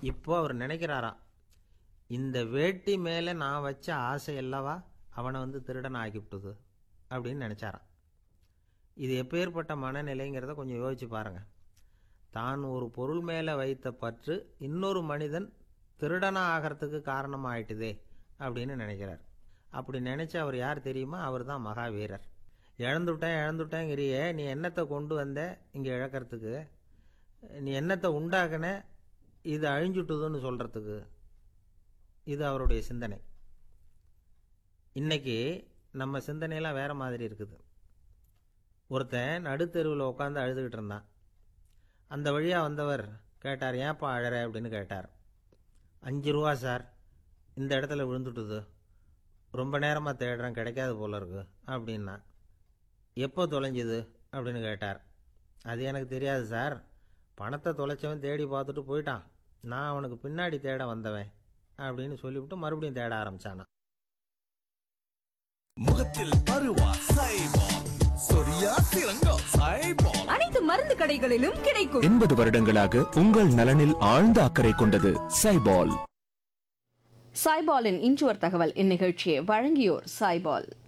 இப்போ அவர் நினைக்கிறாராம் இந்த வேட்டி மேலே நான் வச்ச ஆசை அல்லவா அவனை வந்து திருடன் ஆக்கிவிட்டது அப்படின்னு நினச்சாராம் இது எப்பேற்பட்ட மனநிலைங்கிறத கொஞ்சம் யோசிச்சு பாருங்கள் தான் ஒரு பொருள் மேலே வைத்த பற்று இன்னொரு மனிதன் திருடனா ஆகிறதுக்கு காரணமாயிட்டுதே அப்படின்னு நினைக்கிறார் அப்படி நினச்ச அவர் யார் தெரியுமா அவர் தான் மகாவீரர் இழந்துட்டேன் இழந்துட்டேங்கிறியே நீ என்னத்தை கொண்டு வந்த இங்கே இழக்கிறதுக்கு நீ என்னத்தை உண்டாக்குன இது அழிஞ்சுட்டுதுன்னு சொல்கிறதுக்கு இது அவருடைய சிந்தனை இன்னைக்கு நம்ம சிந்தனையெல்லாம் வேற மாதிரி இருக்குது ஒருத்தன் நடுத்தெருவில் உட்காந்து அழுதுகிட்டு இருந்தான் அந்த வழியாக வந்தவர் கேட்டார் ஏன்ப்பா அழற அப்படின்னு கேட்டார் அஞ்சு ரூபா சார் இந்த இடத்துல விழுந்துட்டுது ரொம்ப நேரமாக தேடுறேன் கிடைக்காது போல இருக்கு அப்படின்னா எப்போ தொலைஞ்சுது அப்படின்னு கேட்டார் அது எனக்கு தெரியாது சார் பணத்தை தொலைச்சவன் தேடி பார்த்துட்டு போயிட்டான் நான் அவனுக்கு பின்னாடி தேட வந்தவன் அப்படின்னு சொல்லிவிட்டு மறுபடியும் தேட ஆரம்பிச்சானா முகத்தில் பருவா சைபால் சொரியா சிறங்கா சைபால் அனைத்து மருந்து கடைகளிலும் கிடைக்கும் எண்பது வருடங்களாக உங்கள் நலனில் ஆழ்ந்த அக்கறை கொண்டது சைபால் சாய்பாலின் இன்று ஒரு தகவல் இந்நிகழ்ச்சியை வழங்கியோர் சாய்பால்